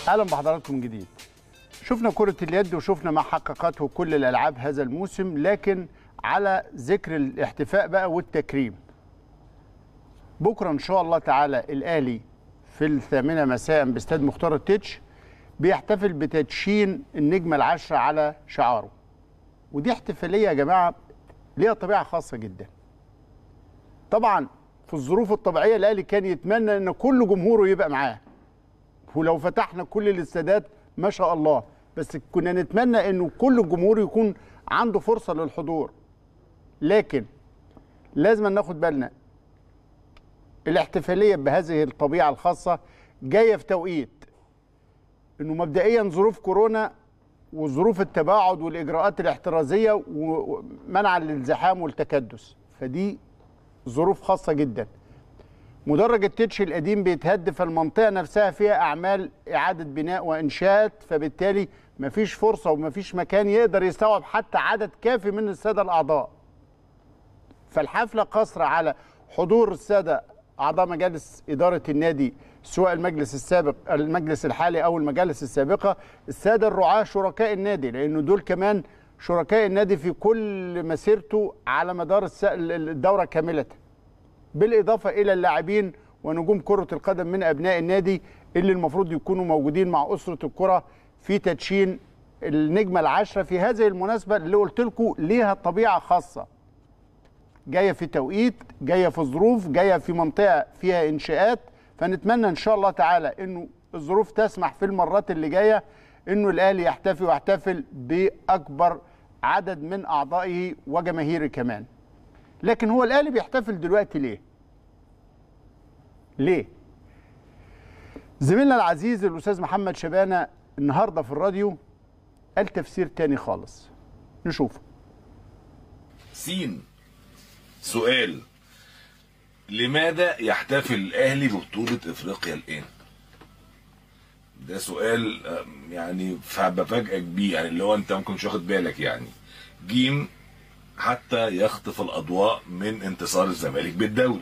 اهلا بحضراتكم من جديد شفنا كرة اليد وشفنا ما حققته كل الالعاب هذا الموسم لكن على ذكر الاحتفاء بقى والتكريم بكره ان شاء الله تعالى الاهلي في الثامنه مساء باستاد مختار التتش بيحتفل بتدشين النجمه العشره على شعاره ودي احتفاليه يا جماعه ليها طبيعه خاصه جدا طبعا في الظروف الطبيعيه الاهلي كان يتمنى ان كل جمهوره يبقى معاه ولو فتحنا كل الاستادات ما شاء الله بس كنا نتمنى انه كل الجمهور يكون عنده فرصه للحضور لكن لازم ناخد بالنا الاحتفاليه بهذه الطبيعه الخاصه جايه في توقيت انه مبدئيا ظروف كورونا وظروف التباعد والاجراءات الاحترازيه ومنع الازدحام والتكدس فدي ظروف خاصه جدا مدرج التتش القديم بيتهد فالمنطقه نفسها فيها اعمال اعاده بناء وانشاءات فبالتالي مفيش فرصه ومفيش مكان يقدر يستوعب حتى عدد كافي من الساده الاعضاء فالحفله قاصره على حضور الساده اعضاء مجالس اداره النادي سواء المجلس السابق المجلس الحالي او المجالس السابقه الساده الرعاه شركاء النادي لانه دول كمان شركاء النادي في كل مسيرته على مدار الدوره كامله بالاضافه الى اللاعبين ونجوم كره القدم من ابناء النادي اللي المفروض يكونوا موجودين مع اسره الكره في تدشين النجمه العاشره في هذه المناسبه اللي قلت لكم ليها طبيعه خاصه جايه في توقيت جايه في ظروف جايه في منطقه فيها انشاءات فنتمنى ان شاء الله تعالى انه الظروف تسمح في المرات اللي جايه انه الاهلي يحتفي ويحتفل باكبر عدد من اعضائه وجماهيره كمان لكن هو الاهلي بيحتفل دلوقتي ليه ليه زميلنا العزيز الاستاذ محمد شبانه النهارده في الراديو قال تفسير تاني خالص نشوفه سين سؤال لماذا يحتفل الاهلي ببطوله افريقيا الان ده سؤال يعني بفاجئك بيه يعني اللي هو انت ممكن مش واخد بالك يعني جيم حتى يخطف الاضواء من انتصار الزمالك بالدوري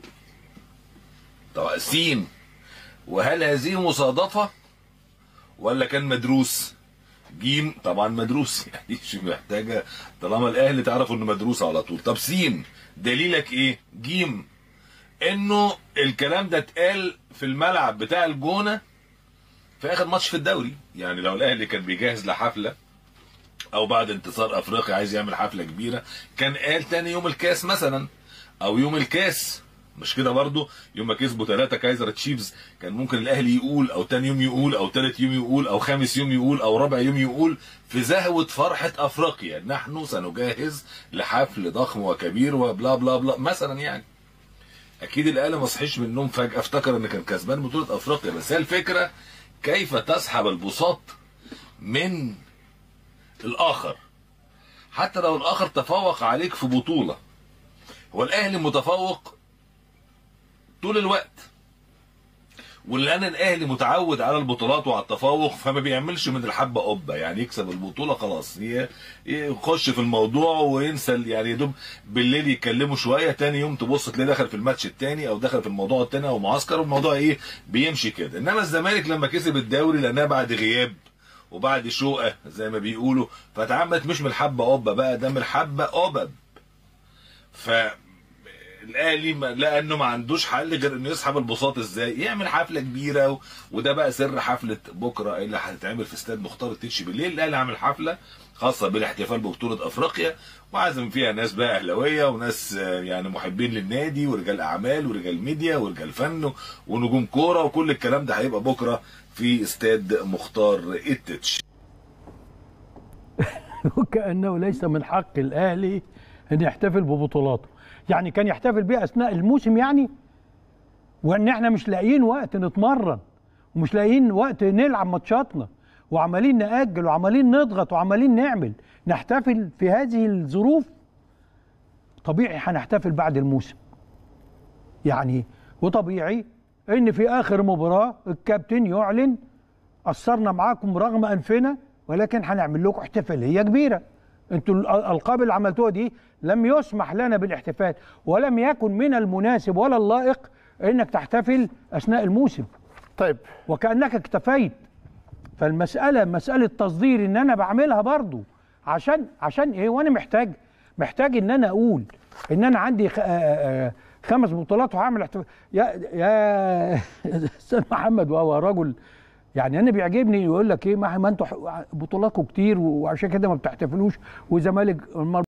طبعا سين وهل هذه مصادفه ولا كان مدروس جيم طبعا مدروس يعني مش محتاجه طالما الاهلي تعرف انه مدروس على طول طب سين دليلك ايه جيم انه الكلام ده اتقال في الملعب بتاع الجونه في اخر ماتش في الدوري يعني لو الاهلي كان بيجهز لحفله او بعد انتصار افريقيا عايز يعمل حفله كبيره كان قال تاني يوم الكاس مثلا او يوم الكاس مش كده برضه يوم ما كسبوا ثلاثه كايزر تشيفز كان ممكن الاهلي يقول او تاني يوم يقول او ثالث يوم يقول او خامس يوم يقول او رابع يوم يقول في زهوه فرحه افريقيا نحن سنجهز لحفل ضخم وكبير وبلا بلا بلا مثلا يعني اكيد الاهلي ما صحيش من النوم فجاه افتكر ان كان كسبان بطوله افريقيا بس هي الفكره كيف تسحب البساط من الاخر حتى لو الاخر تفوق عليك في بطوله هو الاهلي متفوق طول الوقت والان الاهلي متعود على البطولات وعلى التفوق فما بيعملش من الحبه قبه يعني يكسب البطوله خلاص يخش في الموضوع وينسى يعني يا دوب بالليل يتكلموا شويه تاني يوم تبص تلاقيه دخل في الماتش التاني او دخل في الموضوع التاني او معسكر والموضوع ايه بيمشي كده انما الزمالك لما كسب الدوري لانها بعد غياب وبعد شوقه زي ما بيقولوا فتعمت مش من الحبه قبه بقى ده من الحبه قبب ف الاهلي لانه ما عندوش حل غير انه يسحب البساط ازاي يعمل حفله كبيره و... وده بقى سر حفله بكره اللي هتتعمل في استاد مختار التتش بالليل الاهلي عامل حفله خاصه بالاحتفال ببطوله افريقيا وعازم فيها ناس بقى اهلاويه وناس يعني محبين للنادي ورجال اعمال ورجال ميديا ورجال فن ونجوم كوره وكل الكلام ده هيبقى بكره في استاد مختار التتش وكانه ليس من حق الاهلي ان يحتفل ببطولاته يعني كان يحتفل بيها اثناء الموسم يعني وان احنا مش لاقيين وقت نتمرن ومش لاقيين وقت نلعب ماتشاتنا وعمالين ناجل وعمالين نضغط وعمالين نعمل نحتفل في هذه الظروف طبيعي هنحتفل بعد الموسم يعني وطبيعي ان في اخر مباراه الكابتن يعلن قصرنا معاكم رغم انفنا ولكن هنعمل لكم احتفاليه كبيره انتوا الالقاب اللي عملتوها دي لم يسمح لنا بالاحتفال ولم يكن من المناسب ولا اللائق انك تحتفل اثناء الموسم طيب وكانك اكتفيت فالمساله مساله تصدير ان انا بعملها برضو عشان عشان ايه وانا محتاج محتاج ان انا اقول ان انا عندي خ... آه، آه، خمس بطولات وهعمل احتفال يا يا استاذ محمد وهو رجل يعني انا بيعجبني يقول لك ايه ما ما انتوا ح- بطولاتكم كتير وعشان كده ما بتحتفلوش والزمالك